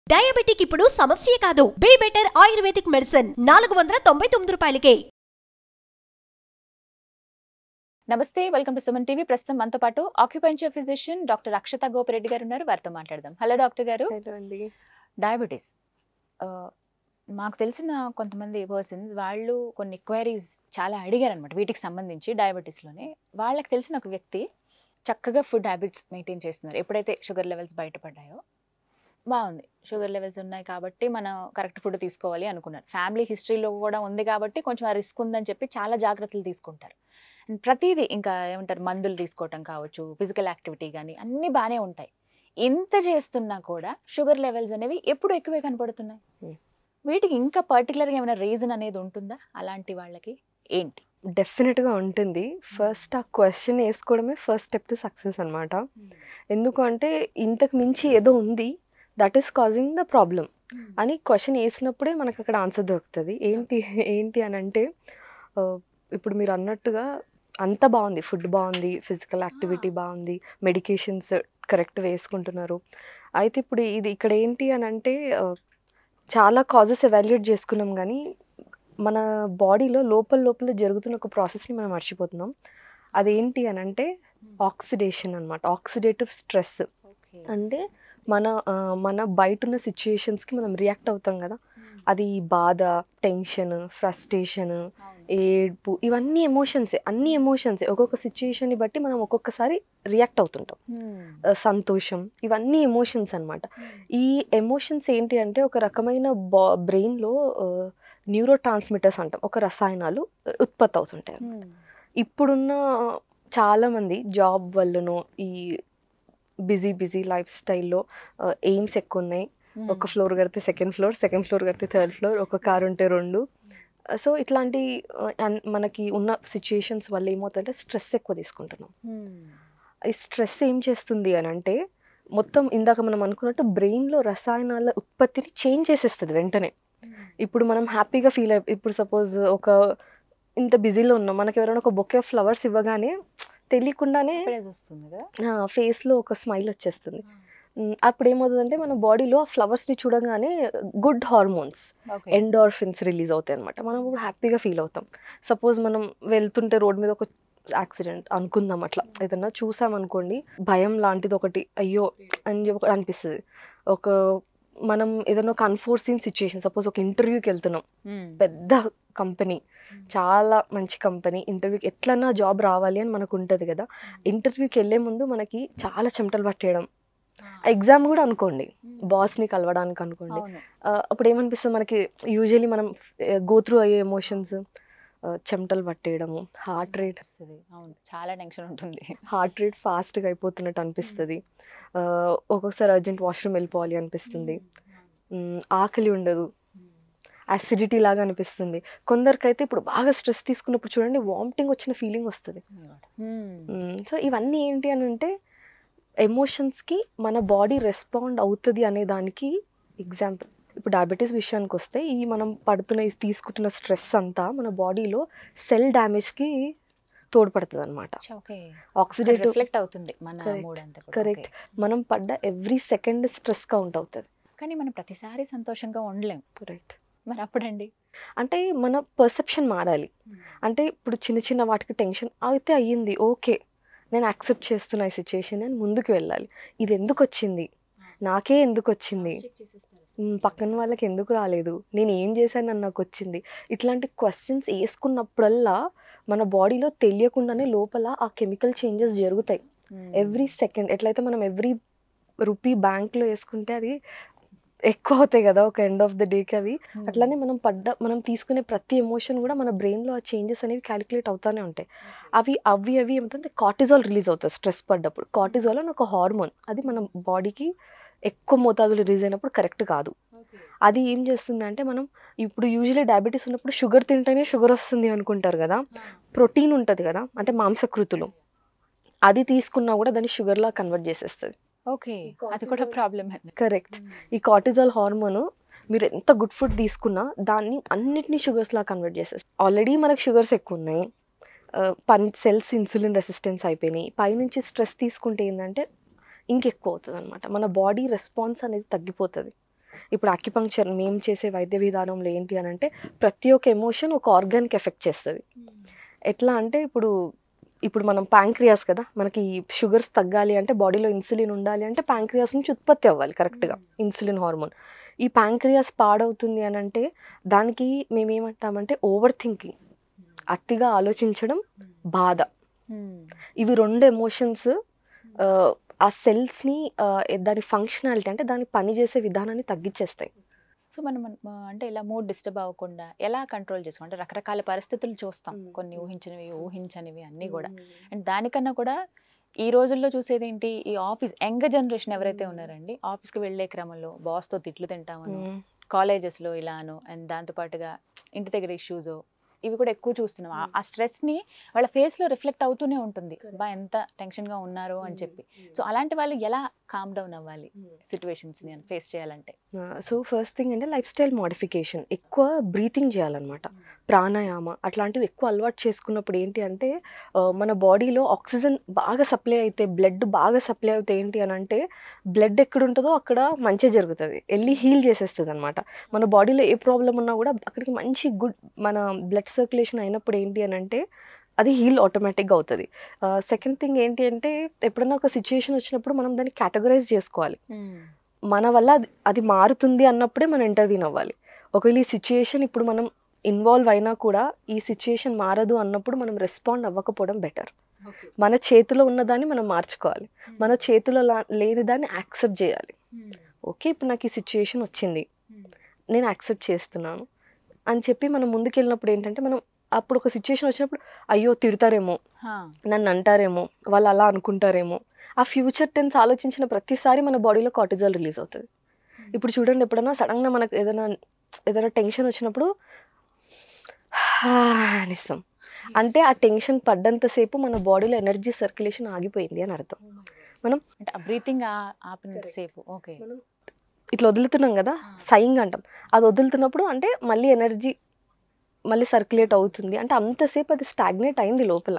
Diabetic ఇప్పుడు సమస్య కాదు బీ బెటర్ ఆయుర్వేదిక్ మెడిసిన్ నాలుగు వందల తొంభై తొమ్మిది రూపాయలకే నమస్తే వెల్కమ్ టు సుమన్ టీవీ ప్రస్తుతం మనతో పాటు acupuncture physician doctor Akshata Gopireddy గారు ఉన్నారు వారితో మాట్లాడదాం హలో డాక్టర్ గారు హలో అండి డయాబెటీస్ ఆ, మాకు తెలిసిన కొంతమంది పర్సన్స్ వాళ్ళు కొన్ని క్వైరీస్ చాలా అడిగారు అనమాట వీటికి సంబంధించి డయాబెటీస్లోనే వాళ్ళకి తెలిసిన ఒక వ్యక్తి చక్కగా ఫుడ్ హ్యాబిట్స్ మెయింటైన్ చేస్తున్నారు ఎప్పుడైతే షుగర్ లెవెల్స్ బయటపడ్డాయో బాగుంది షుగర్ లెవెల్స్ ఉన్నాయి కాబట్టి మనం కరెక్ట్ ఫుడ్ తీసుకోవాలి అనుకున్నారు ఫ్యామిలీ హిస్టరీలో కూడా ఉంది కాబట్టి కొంచెం ఆ రిస్క్ ఉందని చెప్పి చాలా జాగ్రత్తలు తీసుకుంటారు అండ్ ప్రతిదీ ఇంకా ఏమంటారు మందులు తీసుకోవటం కావచ్చు ఫిజికల్ యాక్టివిటీ కానీ అన్నీ బాగానే ఉంటాయి ఇంత చేస్తున్నా కూడా షుగర్ లెవెల్స్ అనేవి ఎప్పుడు ఎక్కువే కనపడుతున్నాయి Hmm. వీటికి ఇంకా పర్టికులర్గా ఏమైనా రీజన్ అనేది ఉంటుందా అలాంటి వాళ్ళకి ఏంటి డెఫినెట్గా ఉంటుంది ఫస్ట్ ఆ క్వశ్చన్ వేసుకోవడమే ఫస్ట్ స్టెప్ టు సక్సెస్ అనమాట ఎందుకు అంటే ఇంతకు మించి ఏదో ఉంది that is causing the problem అని క్వశ్చన్ వేసినప్పుడే మనకు అక్కడ ఆన్సర్ దొరుకుతుంది ఏంటి ఏంటి అని అంటే ఆ, ఇప్పుడు మీరు అన్నట్టుగా అంత బాగుంది ఫుడ్ బాగుంది ఫిజికల్ యాక్టివిటీ బాగుంది మెడికేషన్స్ కరెక్ట్ వేసుకుంటున్నారు అయితే ఇప్పుడు ఇది ఇక్కడ ఏంటి అని అంటే ఆ, చాలా కాజెస్ ఎవాల్యుయేట్ చేసుకున్నాం కానీ మన బాడీలో లోపల లోపల జరుగుతున్న ఒక ప్రాసెస్ని మనం మర్చిపోతున్నాం అదేంటి అని అంటే ఆక్సిడేషన్ అనమాట ఆక్సిడేటివ్ స్ట్రెస్ అంటే మన ఆ, మన బయట ఉన్న సిచ్యుయేషన్స్కి మనం రియాక్ట్ అవుతాం కదా అది బాధ టెన్షన్ ఫ్రస్ట్రేషన్ ఏడ్పు ఇవన్నీ ఎమోషన్సే అన్ని ఎమోషన్సే ఒక్కొక్క సిచ్యుయేషన్ని బట్టి మనం ఒక్కొక్కసారి రియాక్ట్ అవుతుంటాం ఆ, సంతోషం ఇవన్నీ ఎమోషన్స్ అన్నమాట ఈ ఎమోషన్స్ ఏంటి అంటే ఒక రకమైన బా బ్రెయిన్లో న్యూరో ట్రాన్స్మిటర్స్ అంటాం ఒక రసాయనాలు ఆ, ఉత్పత్తి అవుతుంటాయి ఇప్పుడున్న చాలామంది జాబ్ వల్లనో ఈ బిజీ బిజీ లైఫ్ స్టైల్లో ఎయిమ్స్ ఎక్కువ ఉన్నాయి ఒక ఫ్లోర్ కడితే సెకండ్ ఫ్లోర్ సెకండ్ ఫ్లోర్ కడితే థర్డ్ ఫ్లోర్ ఒక కార్ ఉంటే రెండు సో ఇట్లాంటి ఆ, అన్- మనకి ఉన్న సిచ్యుయేషన్స్ వల్ల ఏమవుతుందంటే స్ట్రెస్ ఎక్కువ తీసుకుంటున్నాం ఈ స్ట్రెస్ ఏం చేస్తుంది అని అంటే మొత్తం ఇందాక మనం అనుకున్నట్టు బ్రెయిన్లో రసాయనాల ఉత్పత్తిని చేంజ్ చేసేస్తుంది వెంటనే ఇప్పుడు మనం హ్యాపీగా ఫీల్ అయి ఇప్పుడు సపోజ్ ఒక ఇంత బిజీలో ఉన్నాం మనకి ఎవరైనా ఒక బొకే ఫ్లవర్స్ ఇవ్వగానే తెలియకుండానే వస్తుంది కదా ఫేస్లో ఒక స్మైల్ వచ్చేస్తుంది ఉమ్, అప్పుడు ఏమవుతుందంటే మన బాడీలో ఆ ఫ్లవర్స్ని చూడగానే good hormones okay endorphins release అవుతాయి అనమాట మనం ఇప్పుడు హ్యాపీగా ఫీల్ అవుతాం సపోజ్ మనం వెళ్తుంటే రోడ్ మీద ఒక యాక్సిడెంట్ అనుకుందాం అట్లా ఏదన్నా చూసామనుకోండి భయం లాంటిది ఒకటి అయ్యో అని చెప్పి ఒకటి అనిపిస్తుంది ఒక మనం ఏదైనా ఒక అన్ఫోర్సీన్ సిచ్యుయేషన్ సపోజ్ ఒక ఇంటర్వ్యూకి వెళ్తున్నాం పెద్ద కంపెనీ చాలా మంచి కంపెనీ ఇంటర్వ్యూకి ఎట్లన్నా జాబ్ రావాలి అని మనకు ఉంటుంది కదా ఇంటర్వ్యూకి వెళ్ళే ముందు మనకి చాలా చెమటలు పట్టేయడం ఎగ్జామ్ కూడా అనుకోండి బాస్ని కలవడానికి అనుకోండి అవును ఆ, అప్పుడు ఏమనిపిస్తుంది మనకి యూజువలీ మనం గో త్రూ అయ్యే ఎమోషన్స్ చెమటలు పట్టేయడము హార్ట్ రేట్ వస్తుంది అవును చాలా టెన్షన్ ఉంటుంది హార్ట్ రేట్ ఫాస్ట్గా అయిపోతున్నట్టు అనిపిస్తుంది ఆ, ఒక్కొక్కసారి అర్జెంట్ వాష్రూమ్ వెళ్ళిపోవాలి అనిపిస్తుంది మ్, ఆకలి ఉండదు అసిడిటీ లాగా అనిపిస్తుంది కొందరికైతే ఇప్పుడు బాగా స్ట్రెస్ తీసుకున్నప్పుడు చూడండి వామిటింగ్ వచ్చిన ఫీలింగ్ వస్తుంది సో ఇవన్నీ ఏంటి అని అంటే ఎమోషన్స్కి మన బాడీ రెస్పాండ్ అవుతుంది అనే దానికి ఎగ్జాంపుల్ ఇప్పుడు డయాబెటీస్ విషయానికి వస్తే ఈ మనం పడుతున్న ఈ తీసుకుంటున్న స్ట్రెస్ అంతా మన బాడీలో సెల్ డ్యామేజ్కి తోడ్పడుతుంది అనమాట ఓకే ఆక్సిడేటివ్ రిఫ్లెక్ట్ అవుతుంది మన Correct. మూడ్ అంతా కూడా. Correct. Okay. మనం పడ్డ ఎవ్రీ సెకండ్ స్ట్రెస్ కౌంట్ అవుతుంది కానీ మనం ప్రతిసారి సంతోషంగా ఉండలేం కరెక్ట్ మరి అప్పుడండి అంటే మన పర్సెప్షన్ మారాలి అంటే ఇప్పుడు చిన్న చిన్న వాటికి టెన్షన్ అయితే అయ్యింది ఓకే నేను యాక్సెప్ట్ చేస్తున్నా ఈ సిచ్యుయేషన్ అని ముందుకు వెళ్ళాలి ఇది ఎందుకు వచ్చింది నాకే ఎందుకు వచ్చింది మ్, పక్కన వాళ్ళకి ఎందుకు రాలేదు నేను ఏం చేశానని నాకు వచ్చింది ఇట్లాంటి క్వశ్చన్స్ వేసుకున్నప్పుడల్లా మన బాడీలో తెలియకుండానే లోపల ఆ కెమికల్ చేంజెస్ జరుగుతాయి ఎవ్రీ సెకండ్ ఎట్లయితే మనం ఎవ్రీ రూపీ బ్యాంక్లో వేసుకుంటే అది ఎక్కువ అవుతాయి కదా ఒక ఎండ్ ఆఫ్ ద డేకి అవి అట్లానే మనం పడ్డ మనం తీసుకునే ప్రతి ఎమోషన్ కూడా మన బ్రెయిన్లో ఆ చేంజెస్ అనేవి క్యాలిక్యులేట్ అవుతూనే ఉంటాయి అవి అవి అవి ఏమవుతుందంటే కార్టిజాల్ రిలీజ్ అవుతుంది స్ట్రెస్ పడ్డప్పుడు కార్టిజాల్ అని ఒక హార్మోన్ అది మన బాడీకి ఎక్కువ మోతాదులో రిలీజ్ అయినప్పుడు కరెక్ట్ కాదు అది ఏం చేస్తుందంటే మనం ఇప్పుడు యూజువల్లీ డయాబెటీస్ ఉన్నప్పుడు షుగర్ తింటేనే షుగర్ వస్తుంది అనుకుంటారు కదా ప్రోటీన్ ఉంటుంది కదా అంటే మాంసకృతులు అది తీసుకున్నా కూడా దాన్ని షుగర్లా కన్వర్ట్ చేసేస్తుంది ఓకే అది కూడా ప్రాబ్లమ్ కరెక్ట్ ఈ కార్టిజాల్ హార్మోన్ మీరు ఎంత గుడ్ ఫుడ్ తీసుకున్నా దాన్ని అన్నిటినీ షుగర్స్లా కన్వర్ట్ చేసేస్తుంది ఆల్రెడీ మనకు షుగర్స్ ఎక్కువ ఉన్నాయి ఆ, పన్ సెల్స్ ఇన్సులిన్ రెసిస్టెన్స్ అయిపోయినాయి పైనుంచి స్ట్రెస్ తీసుకుంటే ఏంటంటే ఇంకెక్కువ అవుతుంది అనమాట మన బాడీ రెస్పాన్స్ అనేది తగ్గిపోతుంది ఇప్పుడు అక్యుపంక్చర్ మేము చేసే వైద్య విధానంలో ఏంటి అని అంటే ప్రతి ఒక్క ఎమోషన్ ఒక ఆర్గానిక్ ఎఫెక్ట్ చేస్తుంది ఎట్లా అంటే ఇప్పుడు ఇప్పుడు మనం ప్యాంక్రియాస్ కదా మనకి షుగర్స్ తగ్గాలి అంటే బాడీలో ఇన్సులిన్ ఉండాలి అంటే ప్యాంక్రియాస్ నుంచి ఉత్పత్తి అవ్వాలి కరెక్ట్గా ఇన్సులిన్ హార్మోన్ ఈ ప్యాంక్రియాస్ పాడవుతుంది అని అంటే దానికి మేము ఏమంటామంటే ఓవర్ థింకింగ్ అతిగా ఆలోచించడం బాధ ఇవి రెండు ఎమోషన్స్ ఆ సెల్స్ని దాని ఫంక్షనాలిటీ అంటే దాని పని చేసే విధానాన్ని తగ్గించేస్తాయి సో మనం మన- అంటే ఇలా మూడ్ డిస్టర్బ్ అవ్వకుండా ఎలా కంట్రోల్ చేసుకో అంటే రకరకాల పరిస్థితులు చూస్తాం Mm. కొన్ని ఊహించినవి ఊహించనివి అన్నీ కూడా అండ్ దానికన్నా కూడా ఈ రోజుల్లో చూసేది ఏంటి ఈ ఆఫీస్ యంగ్ జనరేషన్ ఎవరైతే Mm. ఉన్నారండి ఆఫీస్కి వెళ్ళే క్రమంలో బాస్తో తిట్లు తింటామను మ్మ్. కాలేజెస్లో ఇలాను అండ్ దాంతోపాటుగా ఇంటి దగ్గర ఇష్యూస్ ఇవి కూడా ఎక్కువ చూస్తున్నాం ఆ- ఆ స్ట్రెస్ని వాళ్ళ ఫేస్లో రిఫ్లెక్ట్ అవుతూనే ఉంటుంది బా ఎంత టెన్షన్గా ఉన్నారో అని చెప్పి సో అలాంటి వాళ్ళు ఎలా కామ్ డౌన్ అవ్వాలి సిచ్యువేషన్స్ని ఫేస్ చేయాలంటే సో ఫస్ట్ థింగ్ అంటే లైఫ్ స్టైల్ మోడిఫికేషన్ ఎక్కువ బ్రీతింగ్ చేయాలన్నమాట ప్రాణాయామ అట్లాంటివి ఎక్కువ అలవాటు చేసుకున్నప్పుడు ఏంటి అంటే ఆ, మన బాడీలో ఆక్సిజన్ బాగా సప్లై అయితే బ్లడ్ బాగా సప్లై అవుతే ఏంటి అని అంటే బ్లడ్ ఎక్కడ ఉంటుందో అక్కడ మంచి జరుగుతుంది వెళ్ళి హీల్ చేసేస్తుంది అనమాట మన బాడీలో ఏ ప్రాబ్లం ఉన్నా కూడా అక్కడికి మంచి గుడ్ మన బ్లడ్ సర్క్యులేషన్ అయినప్పుడు ఏంటి అని అంటే అది హీల్ ఆటోమేటిక్గా అవుతుంది సెకండ్ థింగ్ ఏంటి అంటే ఎప్పుడైనా ఒక సిచ్యుయేషన్ వచ్చినప్పుడు మనం దాన్ని కేటగరైజ్ చేసుకోవాలి మన వల్ల అది అది మారుతుంది అన్నప్పుడే మనం ఇంటర్వ్యూన్ అవ్వాలి ఒకవేళ ఈ సిచ్యుయేషన్ ఇప్పుడు మనం ఇన్వాల్వ్ అయినా కూడా ఈ సిచ్యుయేషన్ మారదు అన్నప్పుడు మనం రెస్పాండ్ అవ్వకపోవడం బెటర్ మన చేతిలో ఉన్నదాన్ని మనం మార్చుకోవాలి మన చేతిలో లా- లేని దాన్ని యాక్సెప్ట్ చేయాలి ఓకే ఇప్పుడు నాకు ఈ సిచ్యుయేషన్ వచ్చింది నేను యాక్సెప్ట్ చేస్తున్నాను అని చెప్పి మనం ముందుకెళ్ళినప్పుడు ఏంటంటే మనం అప్పుడు ఒక సిచ్యుయేషన్ వచ్చినప్పుడు అయ్యో తిడతారేమో నన్ను అంటారేమో వాళ్ళు అలా అనుకుంటారేమో ఆ ఫ్యూచర్ టెన్స్ ఆలోచించిన ప్రతిసారి మన బాడీలో కార్టిజాల్ రిలీజ్ అవుతుంది ఇప్పుడు చూడండి ఎప్పుడైనా సడన్గా మనకు ఏదైనా ఏదైనా టెన్షన్ వచ్చినప్పుడు అనిస్తాం అంటే ఆ టెన్షన్ పడ్డంతసేపు మన బాడీలో ఎనర్జీ సర్క్యులేషన్ ఆగిపోయింది అని అర్థం అంటే ఆ బ్రీతింగ్ ఆపినంతసేపు ఓకే ఇట్లా వదులుతున్నాం కదా సైయింగ్ అంటాం అది వదులుతున్నప్పుడు అంటే మళ్ళీ ఎనర్జీ మళ్ళీ సర్క్యులేట్ అవుతుంది అంటే అంతసేపు అది స్టాగ్నేట్ అయింది లోపల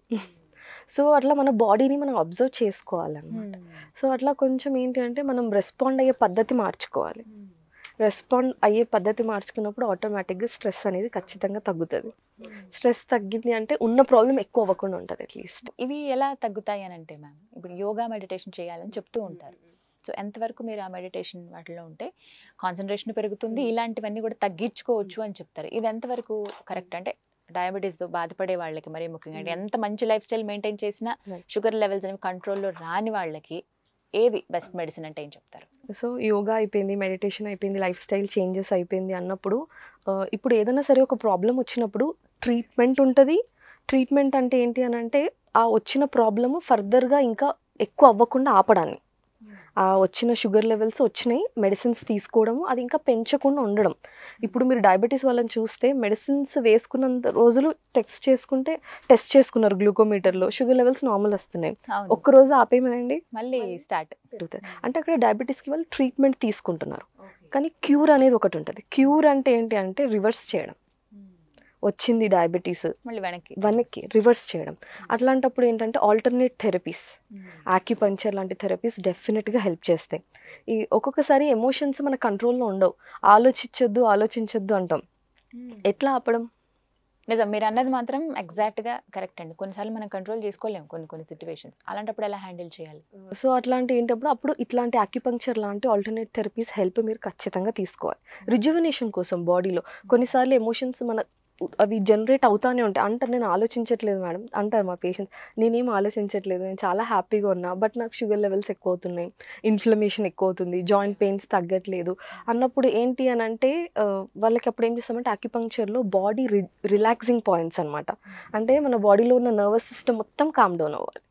సో అట్లా మన బాడీని మనం అబ్జర్వ్ చేసుకోవాలన్నమాట సో అట్లా కొంచెం ఏంటి అంటే మనం రెస్పాండ్ అయ్యే పద్ధతి మార్చుకోవాలి రెస్పాండ్ అయ్యే పద్ధతి మార్చుకున్నప్పుడు ఆటోమేటిక్గా స్ట్రెస్ అనేది ఖచ్చితంగా తగ్గుతుంది స్ట్రెస్ తగ్గింది అంటే ఉన్న ప్రాబ్లం ఎక్కువ అవ్వకుండా ఉంటుంది అట్లీస్ట్ ఇవి ఎలా తగ్గుతాయి అని అంటే మ్యామ్ ఇప్పుడు యోగా మెడిటేషన్ చేయాలని చెప్తూ ఉంటారు సో ఎంతవరకు మీరు ఆ మెడిటేషన్ వాటిలో ఉంటే కాన్సన్ట్రేషన్ పెరుగుతుంది ఇలాంటివన్నీ కూడా తగ్గించుకోవచ్చు అని చెప్తారు ఇది ఎంతవరకు కరెక్ట్ అంటే డయాబెటీస్తో బాధపడే వాళ్ళకి మరీ ముఖ్యంగా అంటే ఎంత మంచి లైఫ్ స్టైల్ మెయింటైన్ చేసినా Right. షుగర్ లెవెల్స్ అనేవి కంట్రోల్లో రాని వాళ్ళకి ఏది బెస్ట్ మెడిసిన్ అంటే ఏం చెప్తారు సో యోగా అయిపోయింది మెడిటేషన్ అయిపోయింది లైఫ్ స్టైల్ చేంజెస్ అయిపోయింది అన్నప్పుడు ఆ, ఇప్పుడు ఏదైనా సరే ఒక ప్రాబ్లం వచ్చినప్పుడు ట్రీట్మెంట్ ఉంటుంది ట్రీట్మెంట్ అంటే ఏంటి అని అంటే ఆ వచ్చిన ప్రాబ్లము ఫర్దర్గా ఇంకా ఎక్కువ అవ్వకుండా ఆపడాన్ని ఆ వచ్చిన షుగర్ లెవెల్స్ వచ్చినాయి మెడిసిన్స్ తీసుకోవడము అది ఇంకా పెంచకుండా ఉండడం ఇప్పుడు మీరు డయాబెటీస్ వాళ్ళని చూస్తే మెడిసిన్స్ వేసుకున్నంత రోజులు టెస్ట్ చేసుకుంటే టెస్ట్ చేసుకున్నారు గ్లూకోమీటర్లో షుగర్ లెవెల్స్ నార్మల్ వస్తున్నాయి అవును ఒక్కరోజు ఆపేయమనండి మళ్ళీ స్టార్ట్ పెరుగుతుంది అంటే అక్కడ డయాబెటీస్కి వాళ్ళు ట్రీట్మెంట్ తీసుకుంటున్నారు కానీ క్యూర్ అనేది ఒకటి ఉంటుంది క్యూర్ అంటే ఏంటి అంటే రివర్స్ చేయడం వచ్చింది డయాబెటీస్ మళ్ళీ వెనక్కి వెనక్కి రివర్స్ చేయడం అట్లాంటప్పుడు ఏంటంటే ఆల్టర్నేట్ థెరపీస్ ఆక్యుపంచర్ లాంటి థెరపీస్ డెఫినెట్గా హెల్ప్ చేస్తాయి ఈ ఒక్కొక్కసారి ఎమోషన్స్ మన కంట్రోల్లో ఉండవు ఆలోచించొద్దు ఆలోచించొద్దు అంటాం ఎట్లా ఆపడం నిజం మీరు అన్నది మాత్రం exact గా కరెక్ట్ అండి కొన్నిసార్లు మనం కంట్రోల్ చేసుకోలేము కొన్ని కొన్ని సిచ్యువేషన్స్ అలాంటప్పుడు ఎలా హ్యాండిల్ చేయాలి సో అట్లాంటి ఏంటప్పుడు అప్పుడు ఇట్లాంటి అక్యుపంక్చర్ లాంటి ఆల్టర్నేట్ థెరపీస్ హెల్ప్ మీరు ఖచ్చితంగా తీసుకోవాలి రిజ్యువినేషన్ కోసం బాడీలో కొన్నిసార్లు ఎమోషన్స్ మన అవి జనరేట్ అవుతానే ఉంటాయి అంటారు నేను ఆలోచించట్లేదు మేడం అంటారు మా పేషెంట్స్ నేనేం ఆలోచించట్లేదు నేను చాలా హ్యాపీగా ఉన్నా బట్ నాకు షుగర్ లెవెల్స్ ఎక్కువ అవుతున్నాయి ఇన్ఫ్లమేషన్ ఎక్కువ అవుతుంది జాయింట్ పెయిన్స్ తగ్గట్లేదు అన్నప్పుడు ఏంటి అని అంటే ఆ, వాళ్ళకి అప్పుడు ఏం చేస్తామంటే అక్యుపంక్చర్లో బాడీ రి రిలాక్సింగ్ పాయింట్స్ అనమాట అంటే మన బాడీలో ఉన్న నర్వస్ సిస్టమ్ మొత్తం కామ్ డౌన్ అవ్వాలి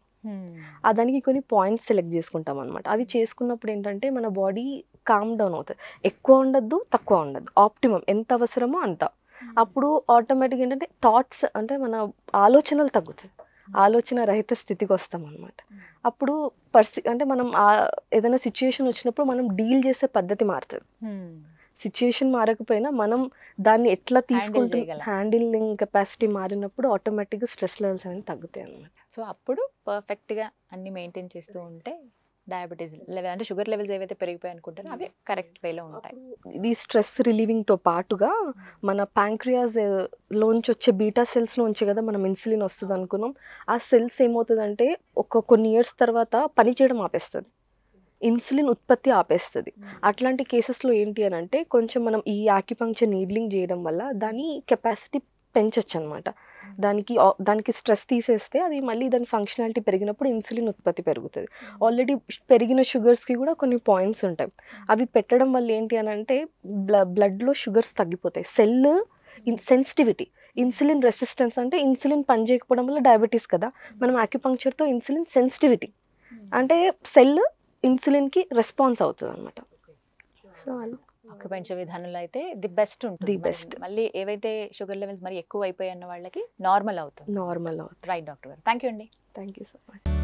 ఆ దానికి కొన్ని పాయింట్స్ సెలెక్ట్ చేసుకుంటాం అనమాట అవి చేసుకున్నప్పుడు ఏంటంటే మన బాడీ కామ్ డౌన్ అవుతుంది ఎక్కువ ఉండద్దు తక్కువ ఉండద్దు ఆప్టిమం ఎంత అవసరమో అంత అప్పుడు ఆటోమేటిక్ ఏంటంటే థాట్స్ అంటే మన ఆలోచనలు తగ్గుతాయి ఆలోచన రహిత స్థితికి వస్తాం అనమాట అప్పుడు పర్సి అంటే మనం ఆ- ఏదైనా సిచ్యుయేషన్ వచ్చినప్పుడు మనం డీల్ చేసే పద్ధతి మారుతుంది సిచ్యుయేషన్ మారకపోయినా మనం దాన్ని ఎట్లా తీసుకుంటాం చేయగలం. హ్యాండిలింగ్ కెపాసిటీ మారినప్పుడు ఆటోమేటిక్గా స్ట్రెస్ లెవెల్స్ అనేవి తగ్గుతాయి అనమాట సో అప్పుడు perfect గా అన్ని మెయింటైన్ చేస్తూ ఉంటే డయాబెటీస్ లెవెల్ అంటే షుగర్ లెవెల్స్ ఏవైతే పెరిగిపోయి అనుకుంటారో అవి కరెక్ట్ వేలో ఉంటాయి ఇది స్ట్రెస్ రిలీవింగ్తో పాటుగా మన ప్యాంక్రియాస్ లోంచి వచ్చే బీటా సెల్స్ లోంచి కదా మనం ఇన్సులిన్ వస్తుంది అనుకున్నాం ఆ సెల్స్ ఏమవుతుందంటే ఒక కొన్ని ఇయర్స్ తర్వాత పనిచేయడం ఆపేస్తుంది ఇన్సులిన్ ఉత్పత్తి ఆపేస్తుంది అట్లాంటి కేసెస్లో ఏంటి అని అంటే కొంచెం మనం ఈ యాక్యుపంక్చర్ నీడ్లింగ్ చేయడం వల్ల దాని కెపాసిటీ పెంచొచ్చు అనమాట దానికి ఆ- దానికి స్ట్రెస్ తీసేస్తే అది మళ్ళీ దాని ఫంక్షనాలిటీ పెరిగినప్పుడు ఇన్సులిన్ ఉత్పత్తి పెరుగుతుంది ఆల్రెడీ పెరిగిన షుగర్స్కి కూడా కొన్ని పాయింట్స్ ఉంటాయి అవి పెట్టడం వల్ల ఏంటి అని అంటే బ్ల బ్లడ్లో షుగర్స్ తగ్గిపోతాయి cell in sensitivity insulin resistance అంటే ఇన్సులిన్ పనిచేయకపోవడం వల్ల డయాబెటీస్ కదా మనం ఆక్యుపంక్చర్తో ఇన్సులిన్ సెన్సిటివిటీ అంటే సెల్ ఇన్సులిన్కి రెస్పాన్స్ అవుతుంది అనమాట సో అలా ఆక్యుపెంచర్ విధానంలో అయితే ది బెస్ట్ ఉంటుంది The మరి best. మళ్ళీ ఏవైతే షుగర్ లెవెల్స్ మరి ఎక్కువ అయిపోయి అన్న వాళ్ళకి నార్మల్ అవుతుంది నార్మల్ అవుతుంది రైట్ డాక్టర్ గారు థ్యాంక్ యూ అండి థ్యాంక్ యూ సో మచ్